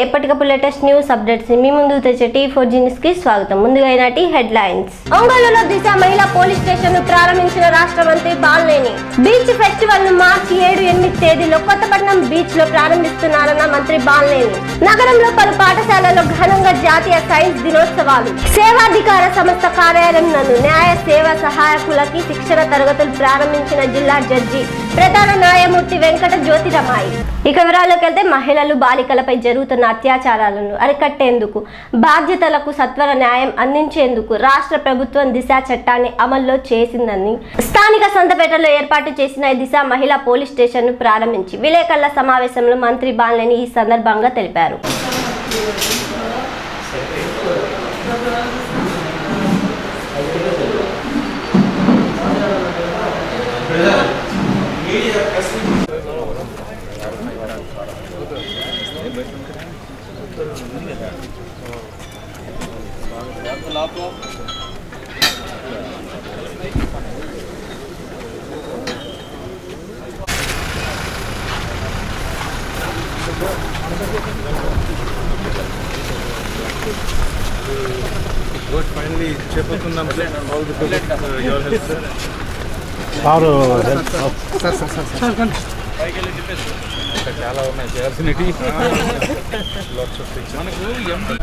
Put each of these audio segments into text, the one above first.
ఎప్పటికప్పుడు latest news updates మీ ముందు తెచ్చే టీ ఫోర్ న్యూస్ కి స్వాగతం ముందుగా ఈనాటి హెడ్ లైన్స్ ఒంగోలులో దిశ మహిళా పోలీస్ స్టేషన్ ను ప్రారంభించిన రాష్ట్ర మంత్రి బాలినేని బీచ్ ఫెస్టివల్ ను మార్చి ఏడు ఎనిమిది తేదీలో కొత్తపట్నం బీచ్ లో ప్రారంభిస్తున్నారన్న మంత్రి బాలినేని నగరంలో పలు పాఠశాలల్లో ఘనంగా జాతీయ సైన్స్ దినోత్సవాలు సేవాధికార సంస్థ కార్యాలయం నందు న్యాయ సేవా సహాయకులకి శిక్షణ తరగతులు ప్రారంభించిన జిల్లా జడ్జి ప్రధాన న్యాయమూర్తి వెంకట జ్యోతిరమాయి ఇక వివరాల్లోకి వెళ్తే మహిళలు బాలికలపై జరుగుతున్న అత్యాచారాలను అరికట్టేందుకు బాధ్యతలకు సత్వర న్యాయం అందించేందుకు రాష్ట్ర ప్రభుత్వం దిశ చట్టాన్ని అమల్లో చేసిందని స్థానిక సంతపేటలో ఏర్పాటు చేసిన దిశ మహిళా పోలీస్ స్టేషన్ ను ప్రారంభించి విలేకరుల సమావేశంలో మంత్రి బాలినేని ఈ సందర్భంగా తెలిపారు Good, finally చెప్పకుందాం all the best your health sir sir ఇంకా చాలా ఉన్నాయి చేయాల్సినవి లాట్స్ ఆఫ్ థింగ్స్ మనకు ఎంపీ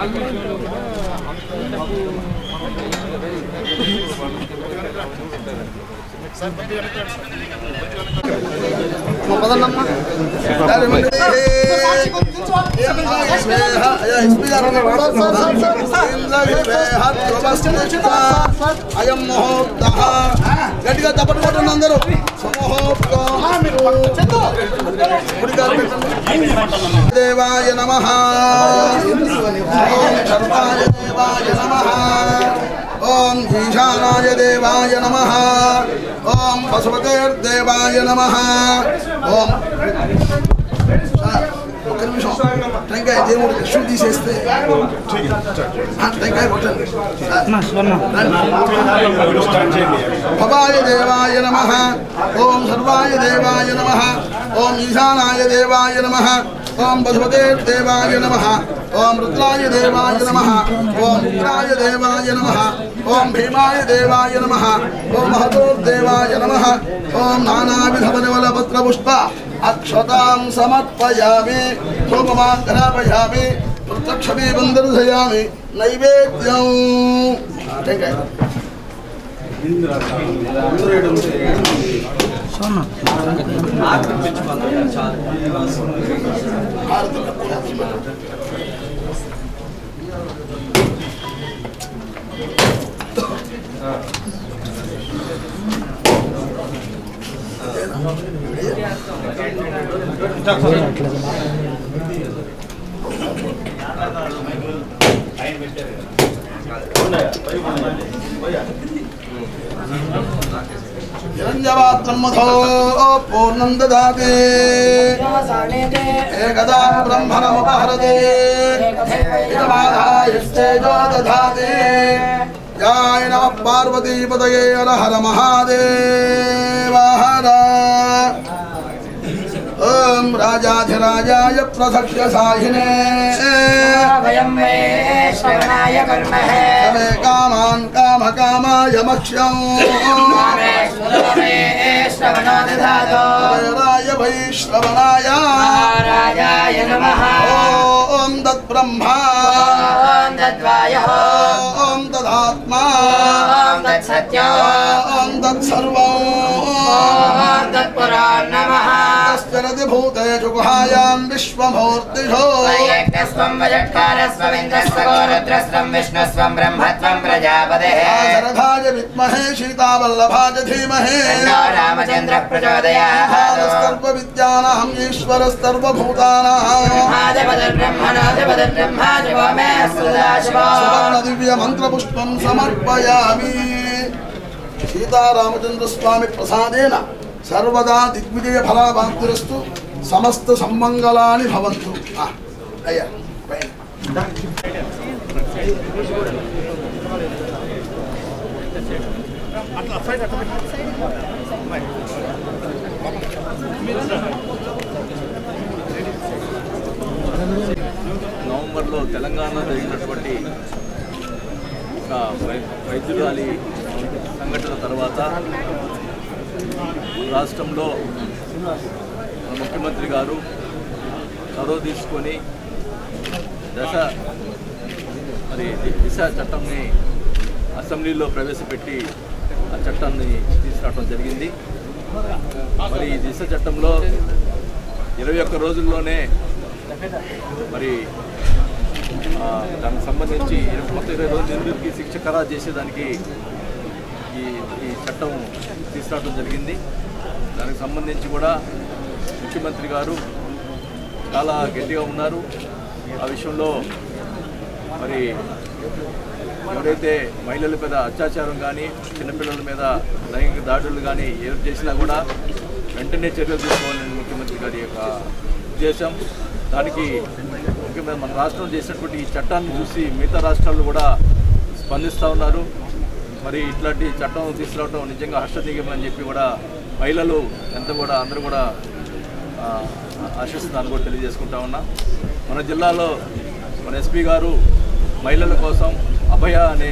అయం మహోప్త గట్టిగా తప్పటి కొట్టండి అందరూ దేవాయ నమ ఓం సర్వాయ దేవాయ నమ ఓం ఈశానాయ దేవాయ నమ ఓం పశుపతేర్దేవాయ నమ ఓం సార్, ఒక్క నిమిషం టెంకాయ దేవుడికి షూ తీసేస్తే ఆ, టెంకాయ కొట్టండి భవాయ దేవాయ నమ ఓం సర్వాయ దేవాయ నమ ఓం ఈశానాయ దేవాయ నమ ఓం పశుపతే దేవాయ నమ ఓం రుద్రాయ దేవాయ నమ ఓం రుద్రాయ దేవాయ నమ ఓం భీమాయ దేవాయ నమ ఓం మహతో దేవాయ నమ ఓం నానావిధవనవలపత్రపుష్ప అక్షతాం సమర్పయామి సోమమాగ్రహాపయామి ప్రత్యక్షమీవం దర్శయామి నైవేద్యం టెంకాయ నిరంజవాత్మథో పూర్ణం దదాతి ఏకదా బ్రహ్మణముపహరతే ఇదమాదాయస్తేజో దధాతి యాయ నమ పార్వతీపదయే హర హర మహాదేవ హర ఓం రాజాధిరాజాయ ప్రసక్ష్య సాహినే వయం మే శ్రవణాయ కర్మహే సమే కామాన్ కామ కామాయ మక్ష్యం కామే సురమే శ్రవణో దధాతో రాయ వైశ్రవణాయ మహారాజాయ నమః ఓం తద్బ్రహ్మ ఓం తద్వాయః ఓం తదాత్మా ఓం తత్సత్యో ఓం తత్సర్వం ఓం తత్పురాన్ నమః తస్తిరతి భూతేషు గుహాయాం విశ్వమూర్తిషు వైయక్తస్వం వజట్కారస్వం ఇంద్రస్వం రుద్రస్వం విష్ణుస్వం బ్రహ్మత్వం ప్రజాపదే శరథాయ విద్మహే సీతావల్లభాయ ధీమహి తన్నో రామచంద్ర ప్రచోదయాత్ సర్వవిద్యానాం ఈశ్వరస్తర్వభూతానాం బ్రహ్మణోధిపతిర్బ్రహ్మా శివో మే సదాశివో సువర్ణ దివ్య మంత్రపుష్పం సమర్పయామి సీతారామచంద్ర స్వామి ప్రసాదేన సర్వదా దిగ్విజయ ఫలాభాక్తురస్తు సమస్త సమ్మంగళాని భవంతు ఆ, అయ్యా పైన నవంబర్లో తెలంగాణలో జరిగినటువంటి ఒక వై- వైద్యురాలి సంఘటన తర్వాత రాష్ట్రంలో మన ముఖ్యమంత్రి గారు చొరవ తీసుకొని దశ మరి ది- దిశ చట్టంని అసెంబ్లీలో ప్రవేశపెట్టి ఆ చట్టాన్ని తీసుకురావడం జరిగింది మరి ఈ దిశ చట్టంలో ఇరవై ఒక్క రోజుల్లోనే మరి ఆ, దానికి సంబంధించి ఇరవై- మొత్తం ఇరవై రోజులు నిందితుడికి శిక్ష ఖరారు చేసేదానికి ఈ ఈ చట్టం తీసుకురావడం జరిగింది దానికి సంబంధించి కూడా ముఖ్యమంత్రి గారు చాలా గట్టిగా ఉన్నారు ఆ విషయంలో మరి ఎవరైతే మహిళల మీద అత్యాచారం కానీ చిన్నపిల్లల మీద లైంగిక దాడులు కానీ ఎవరు చేసినా కూడా వెంటనే చర్యలు తీసుకోవాలని ముఖ్యమంత్రి గారి యొక్క ఉద్దేశం దానికి ముఖ్యమైన మన రాష్ట్రం చేసినటువంటి ఈ చట్టాన్ని చూసి మిగతా రాష్ట్రాలు కూడా స్పందిస్తూ ఉన్నారు మరి ఇట్లాంటి చట్టం తీసుకురావడం నిజంగా హర్షనీయం అని చెప్పి కూడా మహిళలు ఎంత కూడా అందరూ కూడా ఆ, ఆశిస్తున్నాను కూడా తెలియజేసుకుంటా ఉన్నా మన జిల్లాలో మన ఎస్పీ గారు మహిళల కోసం అభయ అనే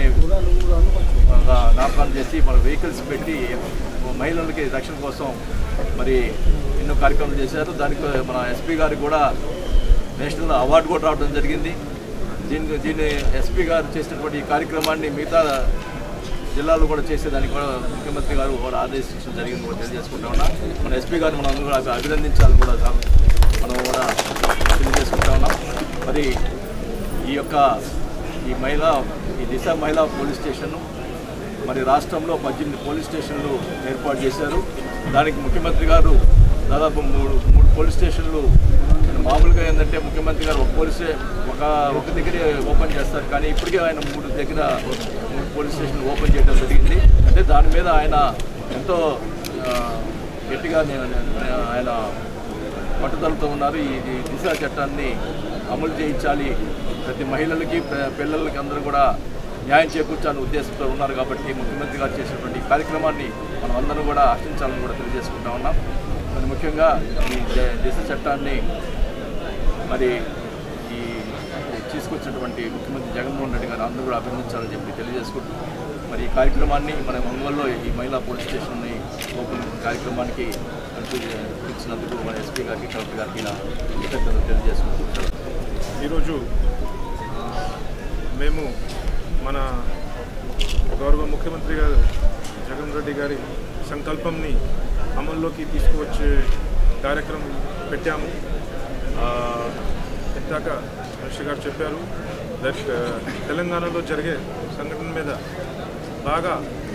ఒక నామకరణం చేసి మన వెహికల్స్ పెట్టి మహిళలకి రక్షణ కోసం మరి ఎన్నో కార్యక్రమాలు చేశారు దానికి మన ఎస్పీ గారికి కూడా నేషనల్ అవార్డు కూడా రావడం జరిగింది దీన్ని దీన్ని ఎస్పీ గారు చేసినటువంటి ఈ కార్యక్రమాన్ని మిగతా జిల్లాలో కూడా చేసేదానికి కూడా ముఖ్యమంత్రి గారు కూడా ఆదేశించడం జరిగింది కూడా తెలియజేసుకుంటా ఉన్నా మన ఎస్పీ గారిని మనం అందరూ కూడా అభినందించాలని కూడా కా- మనం కూడా తెలియజేసుకుంటా ఉన్నాం మరి ఈ యొక్క ఈ మహిళా ఈ దిశ మహిళా పోలీస్ స్టేషన్ మరి రాష్ట్రంలో పద్దెనిమిది పోలీస్ స్టేషన్లు ఏర్పాటు చేశారు దానికి ముఖ్యమంత్రి గారు దాదాపు మూడు మూడు పోలీస్ స్టేషన్లు మామూలుగా ఏంటంటే ముఖ్యమంత్రి గారు ఒక పోలీస్ ఒక ఒక దగ్గరే ఓపెన్ చేస్తారు కానీ ఇప్పటికే ఆయన మూడు దగ్గర మూడు పోలీస్ స్టేషన్లు ఓపెన్ చేయడం జరిగింది అంటే దాని మీద ఆయన ఎంతో ఆ, గట్టిగా నేను నేను- ఆయన పట్టుదలతో ఉన్నారు ఈ ఈ దిశ చట్టాన్ని అమలు చేయించాలి ప్రతి మహిళలకి ప- పిల్లలకి అందరూ కూడా న్యాయం చేకూర్చాలని ఉద్దేశంతో ఉన్నారు కాబట్టి ముఖ్యమంత్రి గారు చేసినటువంటి ఈ కార్యక్రమాన్ని మనం అందరం కూడా ఆశించాలని కూడా తెలియజేసుకుంటా ఉన్నాం మరి ముఖ్యంగా ఈ ద- దిశ చట్టాన్ని మరి ఈ తీసుకొచ్చినటువంటి ముఖ్యమంత్రి జగన్మోహన్ రెడ్డి గారు అందరూ కూడా అభినందించాలని చెప్పి తెలియజేసుకుంటూ మరి ఈ కార్యక్రమాన్ని మన ఒంగోలులో ఈ మహిళా పోలీస్ స్టేషన్ని ఓపెన్ కార్యక్రమానికి ఇచ్చినందుకు మన ఎస్పీ గారికి కలెక్టర్ గారికి నా కృతజ్ఞతలు తెలియజేసుకుంటూ ఈరోజు మేము మన గౌరవ ముఖ్యమంత్రి గారు జగన్ రెడ్డి గారి సంకల్పంని అమల్లోకి తీసుకువచ్చే కార్యక్రమం పెట్టాము ఆ, ఇందాక మినిస్టర్ గారు చెప్పారు దట్ తెలంగాణలో జరిగే సంఘటన మీద బాగా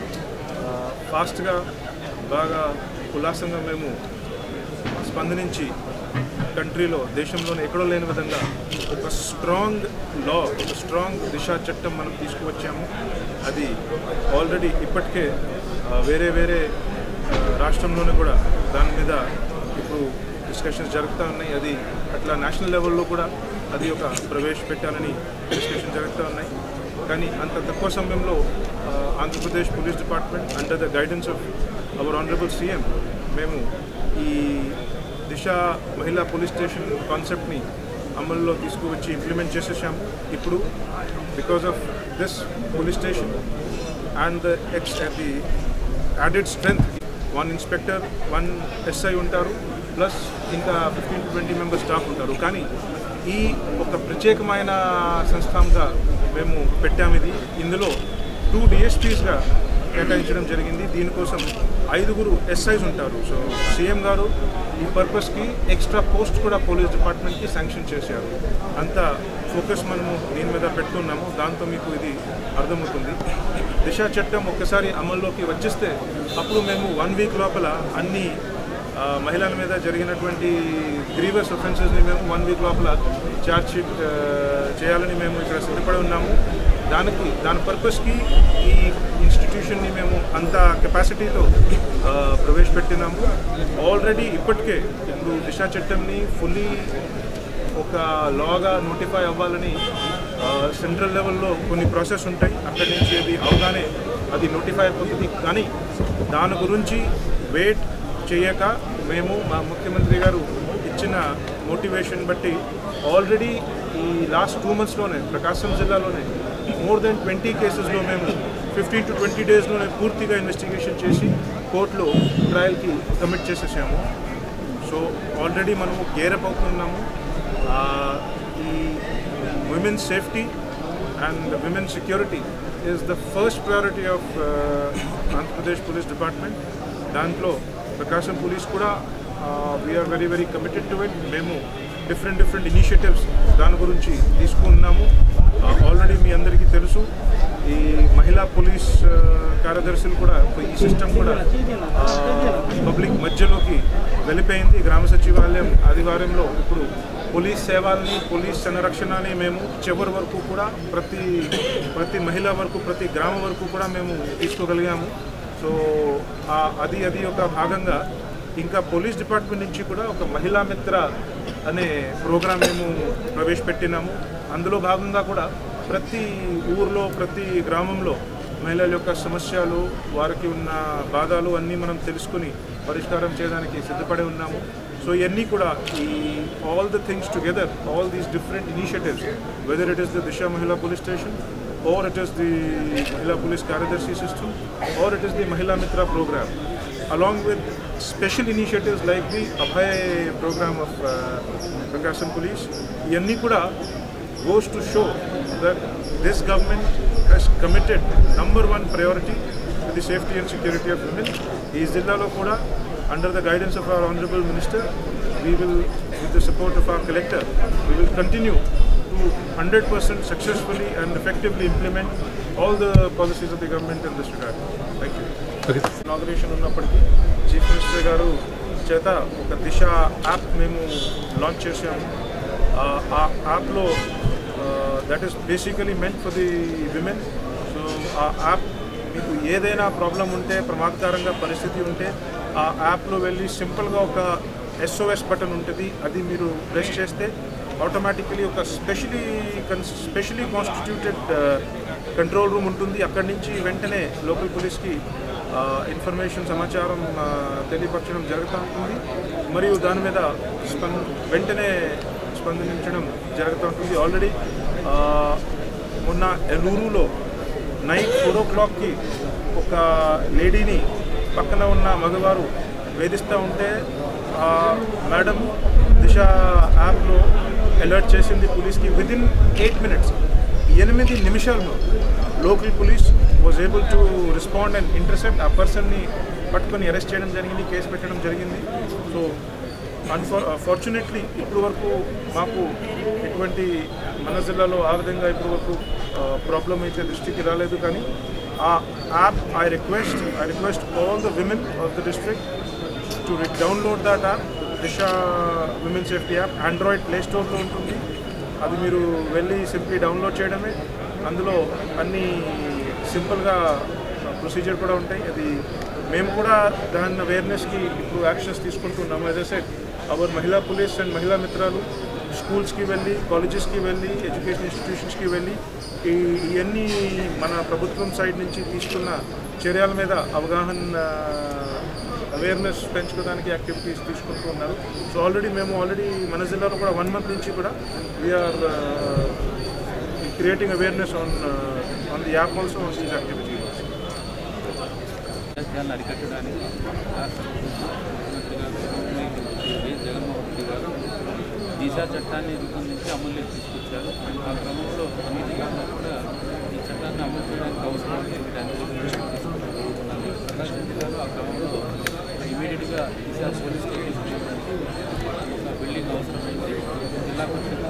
ఫాస్ట్గా బాగా ఉల్లాసంగా మేము స్పందనించి కంట్రీలో దేశంలోనే ఎక్కడో లేని విధంగా ఒక స్ట్రాంగ్ లా ఒక స్ట్రాంగ్ దిశా చట్టం మనం తీసుకువచ్చాము అది ఆల్రెడీ ఇప్పటికే ఆ, వేరే వేరే ఆ, రాష్ట్రంలోనే కూడా దాని మీద ఇప్పుడు డిస్కషన్స్ జరుగుతూ ఉన్నాయి అది అట్లా నేషనల్ లెవెల్లో కూడా అది ఒక ప్రవేశపెట్టాలని డిస్కషన్ జరుగుతూ ఉన్నాయి కానీ అంత తక్కువ సమయంలో ఆ, Andhra Pradesh police department under the guidance of our honourable CM మేము ఈ దిశ మహిళా పోలీస్ స్టేషన్ కాన్సెప్ట్ని అమల్లో తీసుకువచ్చి ఇంప్లిమెంట్ చేసేసాము ఇప్పుడు because of this police station and the ex the added strength one inspector one SI ఉంటారు ప్లస్ ఇంకా fifteen to twenty members staff ఉంటారు కానీ ఈ ఒక ప్రత్యేకమైన సంస్థంగా మేము పెట్టాము ఇది ఇందులో టూ డిఎస్పీస్గా కేటాయించడం జరిగింది దీనికోసం ఐదుగురు ఎస్ఐస్ ఉంటారు సో సీఎం గారు ఈ పర్పస్కి ఎక్స్ట్రా పోస్ట్ కూడా పోలీస్ డిపార్ట్మెంట్కి శాంక్షన్ చేశారు అంత ఫోకస్ మనము దీని మీద పెడుతున్నాము దాంతో మీకు ఇది అర్థమవుతుంది దిశ చట్టం ఒక్కసారి అమల్లోకి వచ్చేస్తే అప్పుడు మేము వన్ వీక్ లోపల అన్ని ఆ, మహిళల మీద జరిగినటువంటి గ్రీవస్ ఒఫెన్సెస్ని మేము వన్ వీక్ లోపల ఛార్జ్ షీట్ ఆ, చేయాలని మేము ఇక్కడ సిద్ధపడి ఉన్నాము దానికి దాని పర్పస్కి ఈ ఇన్స్టిట్యూషన్ని మేము అంత కెపాసిటీతో ఆ, ప్రవేశపెట్టినాము ఆల్రెడీ ఇప్పటికే ఇప్పుడు దిశా చట్టంని ఫుల్లీ ఒక లాగా నోటిఫై అవ్వాలని ఆ, సెంట్రల్ లెవెల్లో కొన్ని ప్రాసెస్ ఉంటాయి అక్కడి నుంచి అది అవగానే అది నోటిఫై అయిపోతుంది కానీ దాని గురించి వెయిట్ చేయక మేము మా ముఖ్యమంత్రి గారు ఇచ్చిన మోటివేషన్ బట్టి ఆల్రెడీ ఈ లాస్ట్ టూ మంత్స్లోనే ప్రకాశం జిల్లాలోనే మోర్ దెన్ ట్వంటీ కేసెస్లో మేము ఫిఫ్టీన్ టు ట్వంటీ డేస్లోనే పూర్తిగా ఇన్వెస్టిగేషన్ చేసి కోర్టులో ట్రయల్కి కమిట్ చేసేసాము సో ఆల్రెడీ మనము గేరప్ అవుతున్నాము ఆ, ఈ women safety and women security is the first priority of Andhra Pradesh police department దాంట్లో ప్రకాశం పోలీస్ కూడా we are very very committed to it మేము డిఫరెంట్ డిఫరెంట్ ఇనిషియేటివ్స్ దాని గురించి తీసుకున్నాము ఆల్రెడీ మీ అందరికీ తెలుసు ఈ మహిళా పోలీస్ ఆ, కార్యదర్శులు కూడా ఈ సిస్టమ్ కూడా పబ్లిక్ మధ్యలోకి వెళ్ళిపోయింది గ్రామ సచివాలయం ఆదివారంలో ఇప్పుడు పోలీస్ సేవల్ని పోలీస్ సంరక్షణని మేము చివరి వరకు కూడా ప్రతి ప్రతి మహిళ వరకు ప్రతి గ్రామం వరకు కూడా మేము తీసుకోగలిగాము సో ఆ- అది అది ఒక భాగంగా ఇంకా పోలీస్ డిపార్ట్మెంట్ నుంచి కూడా ఒక మహిళా మిత్ర అనే ప్రోగ్రాం మేము ప్రవేశపెట్టినాము అందులో భాగంగా కూడా ప్రతి ఊర్లో ప్రతి గ్రామంలో మహిళల యొక్క సమస్యలు వారికి ఉన్న బాధలు అన్నీ మనం తెలుసుకుని పరిష్కారం చేయడానికి సిద్ధపడి ఉన్నాము సో ఇవన్నీ కూడా ఈ all the things together all these different initiatives whether it is the Disha మహిళా police station or it is the Mahila Police Karyadarshi system, or it is the Mahila Mitra program, along with special initiatives like the Abhay program of uh, Prakasam Police. ఇవన్నీ కూడా goes to show that this government has committed number one priority to the safety and security of women. ఈ జిల్లాలో కూడా under the guidance of our honorable minister, we will, with the support of our collector, we will continue to 100% successfully and effectively implement all the policies of the government in this regard. Thank you. Inauguration ఉన్నప్పటికీ chief minister గారు చేత ఒక దిశ app మేము launch చేసాము ఆ, ఆ యాప్లో that is basically meant for the women so ఆ యాప్ మీకు ఏదైనా ప్రాబ్లం ఉంటే ప్రమాదకరంగా పరిస్థితి ఉంటే ఆ యాప్లో వెళ్ళి సింపుల్గా ఒక ఎస్ఓఎస్ బటన్ ఉంటుంది అది మీరు ప్రెస్ చేస్తే ఆటోమేటికలీ ఒక specially specially constituted control room ఉంటుంది అక్కడి నుంచి వెంటనే లోకల్ పోలీస్కి ఇన్ఫర్మేషన్ సమాచారం ఆ, తెలియపరచడం జరుగుతూ ఉంటుంది మరియు దాని మీద స్పంద వెంటనే స్పందించడం జరుగుతూ ఉంటుంది ఆల్రెడీ మొన్న ఎలూరులో నైట్ ఫోర్ ఓ క్లాక్కి ఒక లేడీని పక్కన ఉన్న మగవారు వేధిస్తూ ఉంటే ఆ మేడం దిశ యాప్లో అలర్ట్ చేసింది పోలీస్కి విదిన్ ఎయిట్ మినిట్స్ ఎనిమిది నిమిషాల్లో local police was able to respond and intercept ఆ పర్సన్ని పట్టుకొని అరెస్ట్ చేయడం జరిగింది కేసు పెట్టడం జరిగింది సో అన్ఫార్ ఫార్చునేట్లీ ఇప్పుడు వరకు మాకు ఎటువంటి మన జిల్లాలో ఆ విధంగా ఇప్పుడు వరకు ప్రాబ్లం అయితే దృష్టికి రాలేదు కానీ ఆ app I request I request all the women of the district to download that app Disha women safety app Android play స్టోర్లో ఉంటుంది అది మీరు వెళ్ళి సింప్లీ డౌన్లోడ్ చేయడమే అందులో అన్ని సింపుల్గా ప్రొసీజర్ కూడా ఉంటాయి అది మేము కూడా దాని అవేర్నెస్కి ఇప్పుడు యాక్షన్స్ తీసుకుంటున్నాము అదే సెట్ అవర్ మహిళా పోలీస్ అండ్ మహిళా మిత్రాలు స్కూల్స్కి వెళ్ళి కాలేజెస్కి వెళ్ళి ఎడ్యుకేషన్ ఇన్స్టిట్యూషన్స్కి వెళ్ళి ఈ ఇవన్నీ మన ప్రభుత్వం సైడ్ నుంచి తీసుకున్న చర్యల మీద అవగాహన అవేర్నెస్ పెంచుకోవడానికి యాక్టివిటీస్ తీసుకుంటూ ఉన్నారు సో ఆల్రెడీ మేము ఆల్రెడీ మన జిల్లాలో కూడా వన్ మంత్ నుంచి కూడా we're creating awareness on on the app also on these activities రాజ్యాన్ని అరికట్టడానికి రాష్ట్ర ముఖ్యమంత్రి గారు వైఎస్ జగన్మోహన్ రెడ్డి గారు దిశా చట్టాన్ని రూపొందించి అమలులోకి తీసుకొచ్చారు ఆ క్రమంలో అన్ని జిల్లాల్లో కూడా ఈ చట్టాన్ని అమలు చేయడానికి అవసరమైన వీటన్నిటిని తీసుకుంటున్నారు ప్రకాశం జిల్లాలో ఆ క్రమంలో ఇమీడియట్గా దిశా పోలీస్ స్టేషన్ చేయడానికి ఒక బిల్డింగ్ అవసరమైంది జిల్లా పరిషత్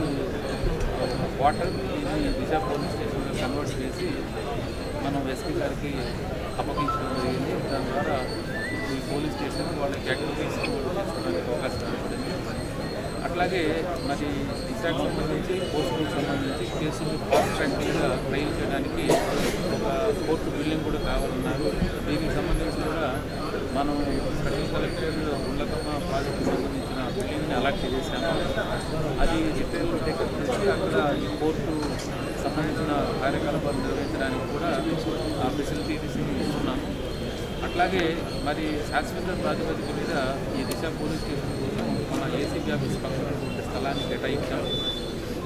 వాటర్ ఇది దిశా పోలీస్ స్టేషన్గా కన్వర్ట్ చేసి మనం ఎస్పీ గారికి అప్పగించడం జరిగింది దాని ద్వారా ఇప్పుడు ఈ పోలీస్ స్టేషన్ వాళ్ళకి యాక్టివిటీస్ చేసుకోవడానికి అవకాశం ఏర్పడింది అట్లాగే మరి దిశాకు సంబంధించి పోస్టులకు సంబంధించి కేసులు ఫాస్ట్ ట్రాక్గా ట్రైన్ చేయడానికి ఒక కోర్టు బిల్డింగ్ కూడా కావాలన్నారు దీనికి సంబంధించి కూడా మనం స్పెషల్ కలెక్టర్ ఉన్నతమ ప్రాజెక్టుకు సంబంధించిన బిల్డింగ్ని అలాట్ చేశాము అది రిటైల్ టేకప్ చేసి అక్కడ ఈ కోర్టు సంబంధించిన కార్యకలాపాలు నిర్వహించడానికి కూడా ఆ ఫెసిలిటీస్ ఇస్తున్నాము అట్లాగే మరి శాశ్వత ప్రాతిపదిక మీద ఈ దిశ పోలీస్ స్టేషన్ కోసం మన ఏసీబీ ఆఫీస్ పక్కన ఉన్నటువంటి స్థలాన్ని కేటాయించాం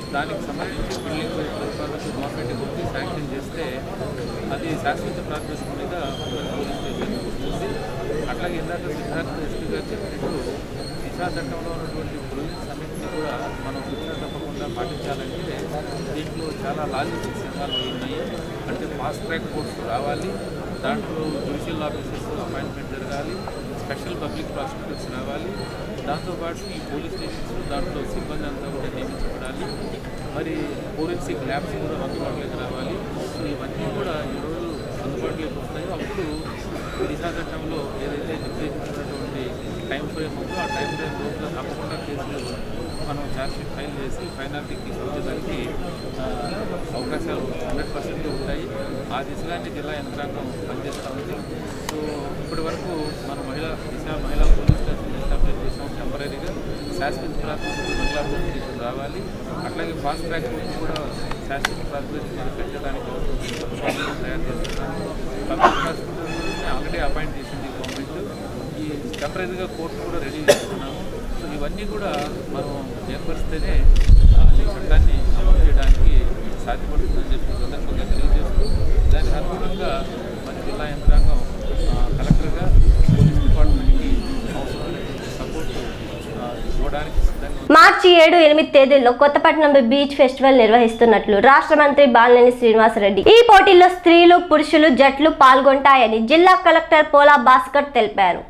దానికి సంబంధించి బిల్డింగ్ ప్రతిపాదనకు గవర్నమెంట్ గురించి శాంక్షన్ చేస్తే అది శాశ్వత ప్రాతిపదిక మీద పోలీస్ స్టేషన్ వస్తుంది అట్లాగే ఇందాక సిద్ధార్థ ఎస్పీ గారు చెప్పినట్టు దిశా చట్టంలో ఉన్నటువంటి ప్రొవిజన్స్ అన్నింటినీ కూడా మనం శిక్షణ తప్పకుండా పాటించాలంటే దీంట్లో చాలా లాజిస్టిక్స్ ఇన్వాల్వ్ ఉన్నాయి అంటే ఫాస్ట్ ట్రాక్ కోర్సు రావాలి దాంట్లో జ్యుడిషియల్ ఆఫీసర్స్ అపాయింట్మెంట్ జరగాలి స్పెషల్ పబ్లిక్ ప్రాసిక్యూటర్స్ రావాలి దాంతోపాటు ఈ పోలీస్ స్టేషన్స్ దాంట్లో సిబ్బంది అంతా కూడా నియమించబడాలి మరి ఫోరెన్సిక్ ల్యాబ్స్ కూడా అందుబాటులోకి రావాలి సో ఇవన్నీ కూడా ఈరోజు అందుబాటులోకి వస్తాయో అప్పుడు దిశా చట్టంలో ఏదైతే నిర్దేశించినటువంటి టైం ఫ్రేమ్ ఉందో ఆ టైం ఫ్రేమ్ లోపల తప్పకుండా కేసులు మనం ఛార్జ్షీట్ ఫైల్ చేసి ఫైనాలిటీకి తీసుకొచ్చేదానికి ఆ, అవకాశాలు హండ్రెడ్ పర్సెంట్ ఉంటాయి ఆ దిశగానే జిల్లా యంత్రాంగం పనిచేస్తూ ఉంది సో ఇప్పటి వరకు మన మహిళా దిశ మహిళా పోలీస్ స్టేషన్ ఎస్టాబ్లిష్ చేసాం టెంపరీగా శాశ్వత ప్రాతిపదిక మహిళా పోలీస్ స్టేషన్ రావాలి అట్లాగే ఫాస్ట్ ట్రాక్ కోర్టు కూడా శాశ్వత ప్రాతిపదిక మీద పెట్టడానికి ప్రతిపాదనలు తయారు చేస్తున్నాం పబ్లిక్ ప్రాసిక్యూటర్ ఆల్రెడీ అపాయింట్ చేసింది గవర్నమెంట్ ఈ టెంపరీగా కోర్టు కూడా రెడీ చేస్తున్నాము సో ఇవన్నీ కూడా మనం ఏర్పరిస్తేనే ఆ, ఈ చట్టాన్ని అమలు చేయడానికి సాధ్యపడుతుందని చెప్పి సందర్భంగా తెలియజేస్తూ దానికి అనుగుణంగా మన జిల్లా యంత్రాంగం ఆ, కలెక్టర్గా పోలీస్ డిపార్ట్మెంట్కి అవసరమైనటువంటి సపోర్ట్ ఇవ్వడానికి సిద్ధంగా ఉంది. మార్చి ఏడు ఎనిమిది తేదీల్లో కొత్తపట్నంలో బీచ్ ఫెస్టివల్ నిర్వహిస్తున్నట్లు రాష్ట్ర మంత్రి బాలినేని శ్రీనివాసరెడ్డి ఈ పోటీల్లో స్త్రీలు పురుషులు జట్లు పాల్గొంటాయని జిల్లా కలెక్టర్ పోలా భాస్కర్ తెలిపారు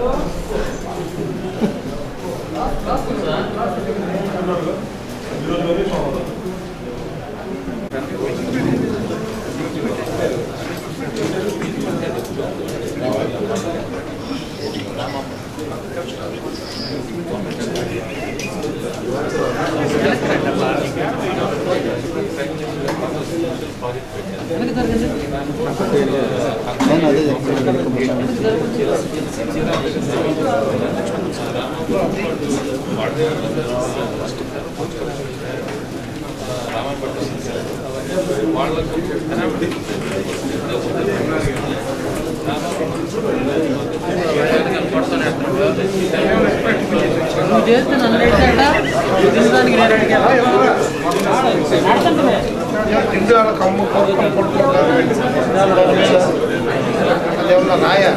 అదేమన్నా రాయా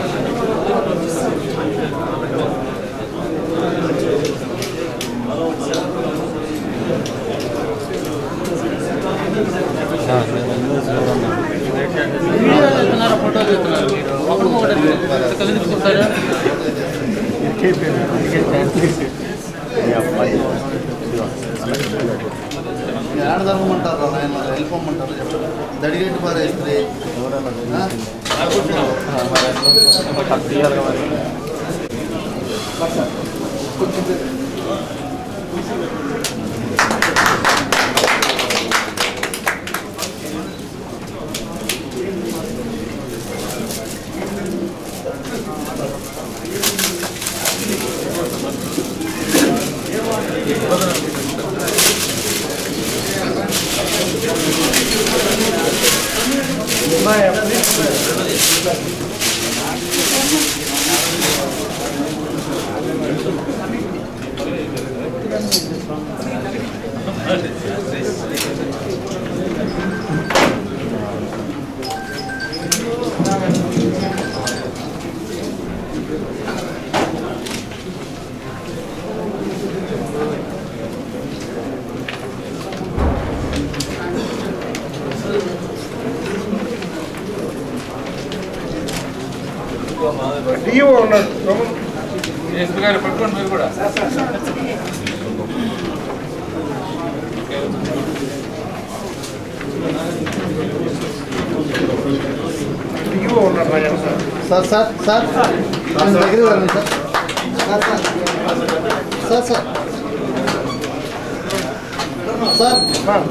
ఏడ జరగమంటారు ఆయన వెళ్ళిపోమంటారు చెప్పండి దడిగేటి పారేస్తే డిఓ ఉన్నాడు ఎస్పీ గారు పట్టుకోండి మీరు కూడా డిఓ ఉన్నాడు Raja sir sir sir sir ఆయన దగ్గర వెళ్ళండి sir sir sir sir sir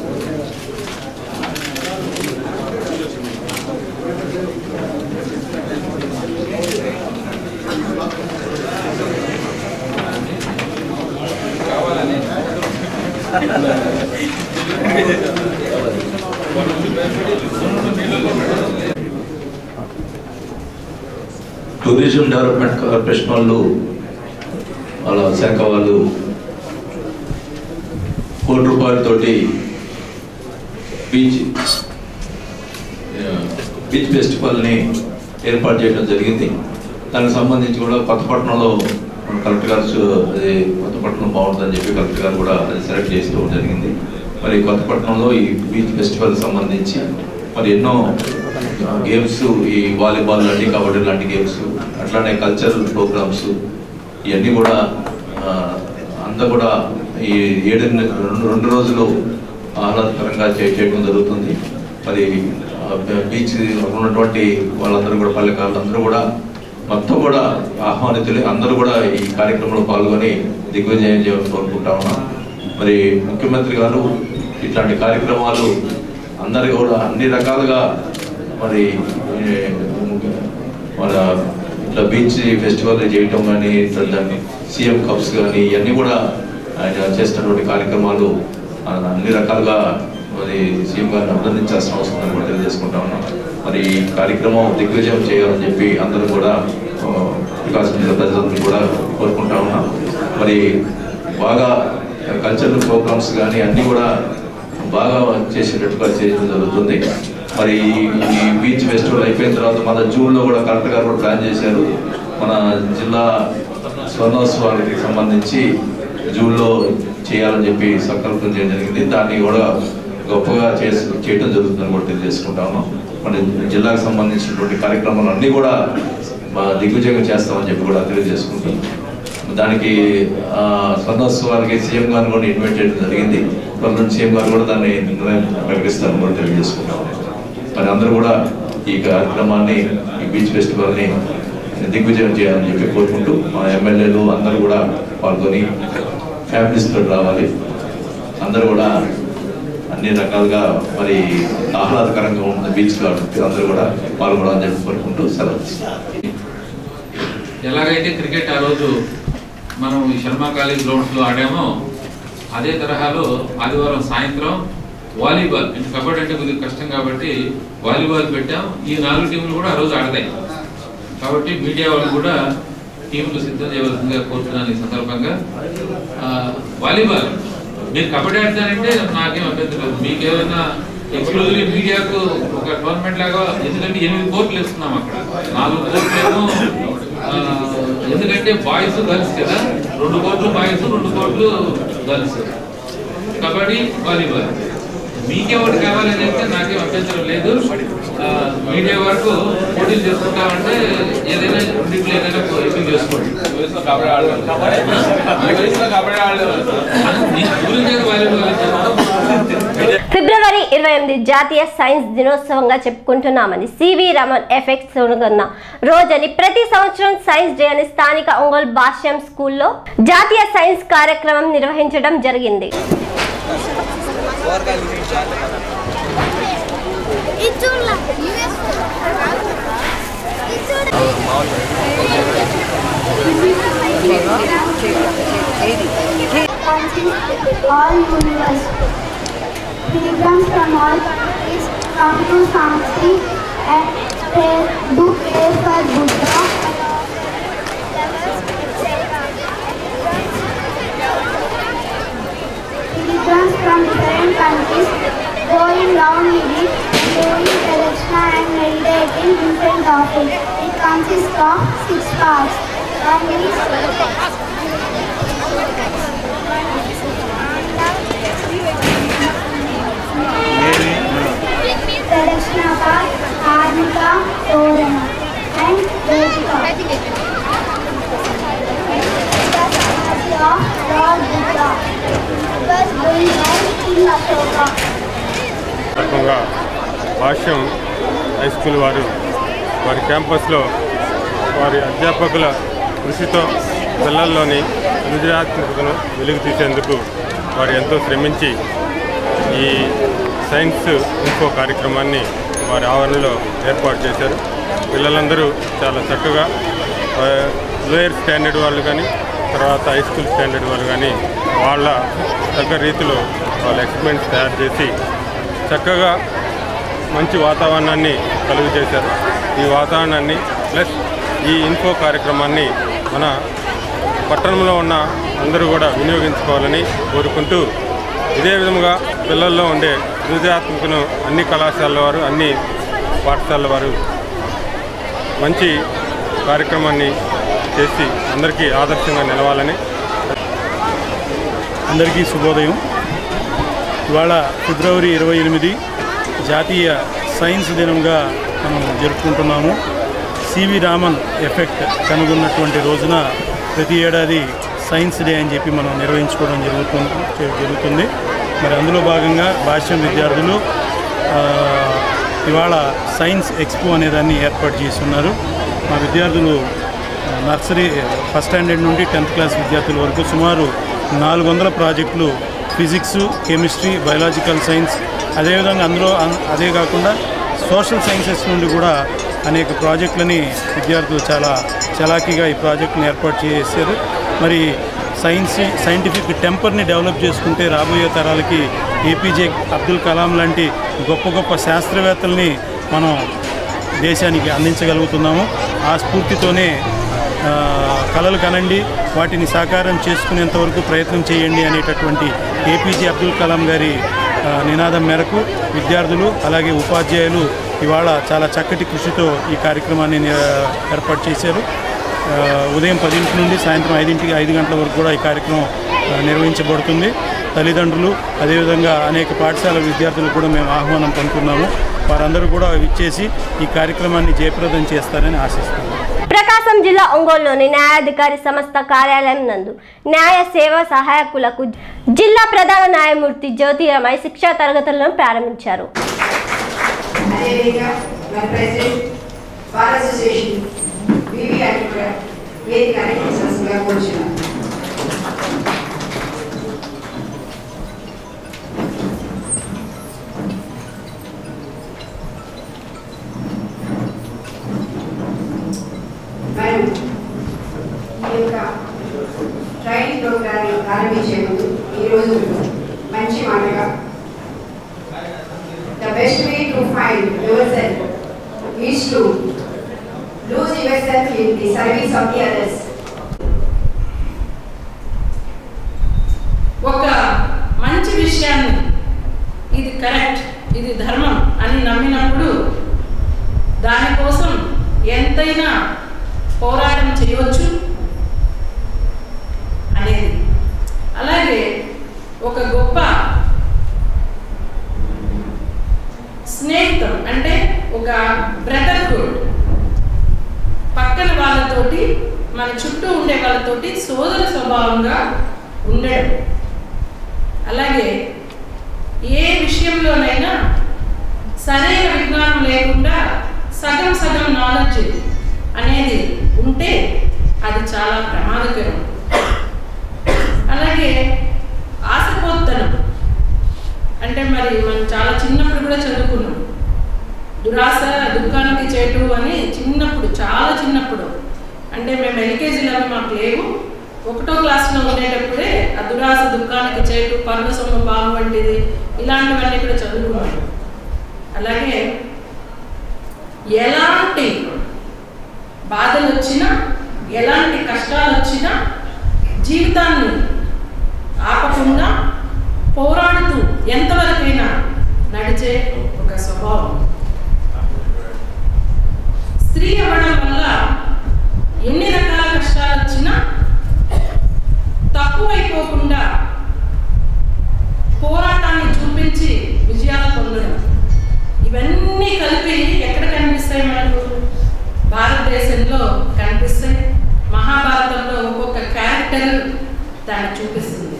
tourism development corporation వాళ్ళు వాళ్ళ శాఖ వాళ్ళు కోటి రూపాయలతోటి బీచ్ ఆ, బీచ్ ఫెస్టివల్ని ఏర్పాటు చేయడం జరిగింది దానికి సంబంధించి కూడా కొత్తపట్నంలో మన కలెక్టర్ గారు చూ- అది కొత్తపట్నం బాగుంటుందని చెప్పి కలెక్టర్ గారు కూడా అది సెలెక్ట్ చేసుకోవడం జరిగింది మరి కొత్తపట్నంలో ఈ బీచ్ ఫెస్టివల్ సంబంధించి మరి ఎన్నో గేమ్స్ ఈ వాలీబాల్ లాంటి కబడ్డీ లాంటి గేమ్స్ అట్లానే కల్చరల్ ప్రోగ్రామ్స్ ఇవన్నీ కూడా ఆ, అంతా కూడా ఈ ఏడు రెండు రెండు రోజులు ఆహ్లాదకరంగా చే- చేయడం జరుగుతుంది మరి ఆ, బీచ్ ఉన్నటువంటి వాళ్ళందరూ కూడా పల్లెకారులందరూ కూడా మొత్తం కూడా ఆహ్వానితులు అందరూ కూడా ఈ కార్యక్రమంలో పాల్గొని దిగ్విజయం చేయాలని కోరుకుంటా ఉన్నాం మరి ముఖ్యమంత్రి గారు ఇట్లాంటి కార్యక్రమాలు అందరి కూడా అన్ని రకాలుగా మరి ఏ, మన ఇట్లా బీచ్ ఫెస్టివల్ చేయటం కానీ ఇట్లా దాన్ని సీఎం కప్స్ కానీ ఇవన్నీ కూడా ఆయన చేస్తున్నటువంటి కార్యక్రమాలు ఆ, అన్ని రకాలుగా మరి సీఎం గారిని అభినందించాల్సిన అవసరం ఉందని కూడా తెలియజేసుకుంటా ఉన్నాం మరి ఈ కార్యక్రమం దిగ్విజయం చేయాలని చెప్పి అందరూ కూడా ఆ, వికాసం జిల్లా ప్రజలందరూ కూడా కోరుకుంటా ఉన్నాం మరి బాగా కల్చరల్ ప్రోగ్రామ్స్ కానీ అన్నీ కూడా బాగా చేసేటట్టుగా చేయడం జరుగుతుంది మరి ఈ- ఈ బీచ్ ఫెస్టివల్ అయిపోయిన తర్వాత మన జూన్లో కూడా కరెక్ట్ గారు కూడా ప్లాన్ చేశారు మన జిల్లా స్వర్ణోత్సవానికి సంబంధించి జూన్లో చేయాలని చెప్పి సంకల్పం చేయడం జరిగింది దాన్ని కూడా గొప్పగా చేసి చేయడం జరుగుతుందని కూడా తెలియజేసుకుంటాము మన జిల్లాకు సంబంధించినటువంటి కార్యక్రమాలు అన్నీ కూడా మా దిగ్విజయంగా చేస్తామని చెప్పి కూడా తెలియజేసుకుంటాం దానికి ఆ, స్వర్ణోత్సవానికి సీఎం గారిని కూడా ఇన్వైట్ చేయడం జరిగింది త్వరలో సీఎం గారు కూడా దాన్ని నిర్ణయం ప్రకటిస్తారని కూడా తెలియజేసుకుంటాం మరి అందరూ కూడా ఈ కార్యక్రమాన్ని ఈ బీచ్ ఫెస్టివల్ని దిగ్విజయం చేయాలని చెప్పి కోరుకుంటూ మా ఎమ్మెల్యేలు అందరూ కూడా పాల్గొని ఫ్యామిలీస్తో రావాలి అందరూ కూడా అన్ని రకాలుగా మరి ఆహ్లాదకరంగా ఉంటుంది బీచ్ కాబట్టి అందరూ కూడా పాల్గొనాలని చెప్పి కోరుకుంటూ సెలవు తీసుకుంటాం. ఎలాగైతే క్రికెట్ ఆ రోజు మనం ఈ శర్మ కాలేజ్ గ్రౌండ్స్లో ఆడామో అదే తరహాలో ఆదివారం సాయంత్రం వాలీబాల్ అంటే కబడ్డీ అంటే కొద్దిగా కష్టం కాబట్టి వాలీబాల్ పెట్టాం ఈ నాలుగు టీంలు కూడా ఆ రోజు ఆడతాయి కాబట్టి మీడియా వాళ్ళు కూడా టీంలు సిద్ధం చేయవలసిందిగా కోరుతున్నాను ఈ సందర్భంగా ఆ, వాలీబాల్ మీరు కబడ్డీ ఆడతారంటే నాకేం అభ్యంతరం లేదు మీకు ఏమైనా ఎక్స్క్లూజివ్లీ మీడియాకు ఒక టోర్నమెంట్ లాగా ఎందుకంటే ఎనిమిది కోర్టులు ఇస్తున్నాం అక్కడ నాలుగు కోర్టులు ఏమో ఆ, ఎందుకంటే బాయ్స్ గర్ల్స్ కదా రెండు కోట్లు బాయ్స్ రెండు కోట్లు గర్ల్స్ కబడ్డీ వాలీబాల్ మీకే ఒకటి కావాలని చెప్తే నాకేం అభ్యంతరం లేదు ఆ, మీడియా వరకు పోటీలు చేసుకుంటామంటే ఏదైనా రెండింటిలో ఏదైనా ఎంపిక చేసుకోండి నీ గురించి వాలీబాల్ ఫిబ్రవరి ఇరవై ఎనిమిది జాతీయ సైన్స్ దినోత్సవంగా చెప్పుకుంటున్నామని సివి రమణ్ ఎఫెక్ట్స్ ఉనుగన్న రోజని ప్రతి సంవత్సరం సైన్స్ డే అని స్థానిక ఒంగోలు భాష్యం స్కూల్లో జాతీయ సైన్స్ కార్యక్రమం నిర్వహించడం జరిగింది all universe. Pilgrims from all countries come to Sanskrit and pray, do pray for Buddha. Pilgrims from different countries going down Nidi, doing pradakshina and meditating in front of it. It consists of six parts. One is Pradakshina Karmika, Torana and Vedika. The Samadhi of Lord Buddha was going on in Ashoka. రకంగా భాష్యం high school వారు వారి క్యాంపస్లో వారి అధ్యాపకుల కృషితో పిల్లల్లోని సృజనాత్మకతను వెలుగు తీసేందుకు వారు ఎంతో శ్రమించి ఈ సైన్స్ ఇన్ఫో కార్యక్రమాన్ని వారి ఆవరణలో ఏర్పాటు చేశారు పిల్లలందరూ చాలా చక్కగా ఆ, లోయర్ స్టాండర్డ్ వాళ్ళు కానీ తర్వాత హై స్కూల్ స్టాండర్డ్ వాళ్ళు కానీ వాళ్ళ తగ్గ రీతిలో వాళ్ళ ఎక్స్పెరిమెంట్స్ తయారు చేసి చక్కగా మంచి వాతావరణాన్ని కలుగు చేశారు ఈ వాతావరణాన్ని ప్లస్ ఈ ఇన్ఫో కార్యక్రమాన్ని మన పట్టణంలో ఉన్న అందరూ కూడా వినియోగించుకోవాలని కోరుకుంటూ ఇదే విధముగా పిల్లల్లో ఉండే సృజనాత్మకను అన్ని కళాశాలల వారు అన్ని పాఠశాలల వారు మంచి కార్యక్రమాన్ని చేసి అందరికీ ఆదర్శంగా నిలవాలని అందరికీ శుభోదయం ఇవాళ ఫిబ్రవరి ఇరవై ఎనిమిది జాతీయ సైన్స్ దినంగా మనం జరుపుకుంటున్నాము సివి రామన్ ఎఫెక్ట్ కనుగొన్నటువంటి రోజున ప్రతి ఏడాది సైన్స్ డే అని చెప్పి మనం నిర్వహించుకోవడం జరుగుతుంది జరుగుతుంది మరి అందులో భాగంగా భాష్యం విద్యార్థులు ఆ, ఇవాళ సైన్స్ ఎక్స్పో అనే దాన్ని ఏర్పాటు చేస్తున్నారు మా విద్యార్థులు ఆ, నర్సరీ ఫస్ట్ స్టాండర్డ్ నుండి టెన్త్ క్లాస్ విద్యార్థుల వరకు సుమారు నాలుగు వందల ప్రాజెక్టులు ఫిజిక్స్ కెమిస్ట్రీ బయలాజికల్ సైన్స్ అదేవిధంగా అందులో అన్- అదే కాకుండా సోషల్ సైన్సెస్ నుండి కూడా అనేక ప్రాజెక్టులని విద్యార్థులు చాలా చలాకీగా ఈ ప్రాజెక్టుని ఏర్పాటు చేశారు మరి సైన్స్ సైంటిఫిక్ టెంపర్ని డెవలప్ చేసుకుంటే రాబోయే తరాలకి ఏపీజే అబ్దుల్ కలాం లాంటి గొప్ప గొప్ప శాస్త్రవేత్తల్ని మనం దేశానికి అందించగలుగుతున్నాము ఆ స్ఫూర్తితోనే ఆ, కలలు కనండి వాటిని సాకారం చేసుకునేంత వరకు ప్రయత్నం చేయండి అనేటటువంటి ఏపీజే అబ్దుల్ కలాం గారి ఆ, నినాదం మేరకు విద్యార్థులు అలాగే ఉపాధ్యాయులు ఇవాళ చాలా చక్కటి కృషితో ఈ కార్యక్రమాన్ని ని- ఏర్పాటు చేశారు ఆ, ఉదయం పదింటి నుండి సాయంత్రం ఐదింటికి ఐదు గంటల వరకు కూడా ఈ కార్యక్రమం ఆ, నిర్వహించబడుతుంది తల్లిదండ్రులు అదేవిధంగా అనేక పాఠశాల విద్యార్థులు కూడా మేము ఆహ్వానం పంపుతున్నాము వారందరూ కూడా ఇచ్చేసి ఈ కార్యక్రమాన్ని జయప్రదం చేస్తారని ఆశిస్తున్నాము ప్రకాశం జిల్లా ఒంగోలులోని న్యాయాధికారి సంస్థ కార్యాలయం నందు న్యాయ సేవా సహాయకులకు జిల్లా ప్రధాన న్యాయమూర్తి జ్యోతి రమై శిక్షా తరగతులను ప్రారంభించారు అదేవిధంగా మన ప్రెసిడెంట్ బార్ అసోసియేషన్ బీవీ గారిని కూడా వేదిక అలంకరించాల్సిందిగా కోరుచున్నాను మనం ఈ యొక్క ట్రైనింగ్ ప్రోగ్రామ్ని ప్రారంభించే ముందు ఈరోజు మంచి మాటగా The best way to find yourself is to lose yourself in the service of the others. ఒక మంచి విషయాన్ని ఇది కరెక్ట్ ఇది ధర్మం అని నమ్మినప్పుడు దానికోసం ఎంతైనా పోరాటం చేయవచ్చు అనేది అలాగే ఒక గొప్ప స్నేహితం అంటే ఒక బ్రదర్హుడ్ పక్కన వాళ్ళతోటి మన చుట్టూ ఉండే వాళ్ళతోటి సోదర స్వభావంగా ఉండడం అలాగే ఏ విషయంలోనైనా సరైన విజ్ఞానం లేకుండా సగం సగం నాలెడ్జ్ అనేది ఉంటే అది చాలా ప్రమాదకరం అలాగే ఆశపోత్తనం అంటే మరి మనం చాలా చిన్నప్పుడు కూడా చదువుకున్నాం దురాశ దుఃఖానికి చేటు అని చిన్నప్పుడు చాలా చిన్నప్పుడు అంటే మేము ఎల్కేజీలో మాకు లేవు ఒకటో క్లాస్లో ఉండేటప్పుడే ఆ దురాశ దుఃఖానికి చేటు పరుల సొమ్ము బాగు వంటిది ఇలాంటివన్నీ కూడా చదువుకున్నాం అలాగే ఎలాంటి బాధలు వచ్చినా ఎలాంటి కష్టాలు వచ్చినా జీవితాన్ని ఆపకుండా పోరాడుతూ ఎంతవరకైనా నడిచే ఒక స్వభావం స్త్రీ అవ్వడం వల్ల ఎన్ని రకాల కష్టాలు వచ్చినా తక్కువైపోకుండా పోరాటాన్ని చూపించి విజయాలు పొందడం ఇవన్నీ కలిపి ఎక్కడ కనిపిస్తాయి మనకు భారతదేశంలో కనిపిస్తాయి మహాభారతంలో ఒక్కొక్క క్యారెక్టర్ దాన్ని చూపిస్తుంది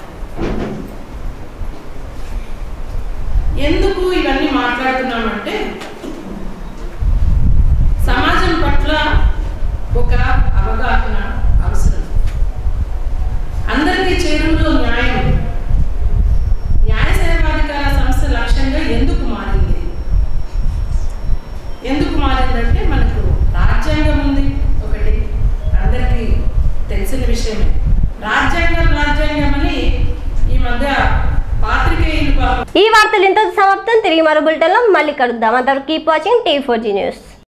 ఎందుకు ఇవన్నీ మాట్లాడుతున్నామంటే సమాజం పట్ల ఒక అవగాహన అవసరం అందరికీ చేరువలో న్యాయం న్యాయ సేవాధికార సంస్థ లక్ష్యంగా ఎందుకు మారింది ఎందుకు మారిందంటే మనకు రాజ్యాంగం ఉంది ఒకటి అందరికీ తెలిసిన విషయమే రాజ్యాంగం రాజ్యాంగం అని ఈ మధ్య పాత్రికేయులు పాపం ఈ వార్తలు ఇంతకు సమాప్తం తిరిగి మరో బులెటిన్లో మళ్ళీ కలుద్దాం అందరూ keep watching T four G news